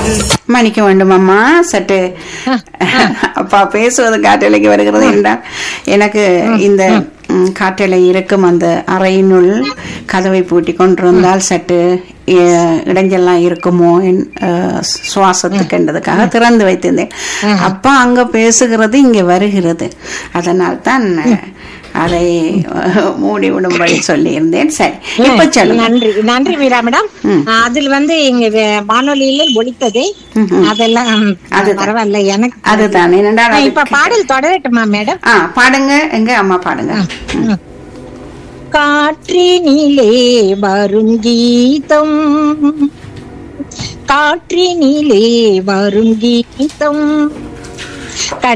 மன்னிக்க வேண்டும் அம்மா சற்று அப்பா பேசுவது காற்றலைக்கு வருகிறது என்றால் எனக்கு இந்த ம், காற்றலை இருக்கும் அந்த அறையினுள் கதவை பூட்டி கொண்டிருந்தால் சற்று அஹ், இடைஞ்செல்லாம் இருக்குமோ என் அஹ், சுவாசத்துக்கு என்றதுக்காக திறந்து வைத்திருந்தேன் அப்பா அங்க பேசுகிறது இங்க வருகிறது அதனால் தான் அதை அஹ், மூடி விடும்படி சொல்லியிருந்தேன் சரி இப்ப சொல்லுங்க நன்றி நன்றி மீரா மேடம் ம். அதில் வந்து எங்க வே- வானொலியில ஒலித்ததே ம்ஹும். அதெல்லாம் அதுதான். பரவாயில்ல எனக்கு அதுதான் என்னடா ஆ, இப்ப பாடல் தொடரட்டுமா மேடம் ஆ பாடுங்க எங்க அம்மா பாடுங்க காற்றினிலே வரும் கீதம் காற்றினிலே வரும் கீதம்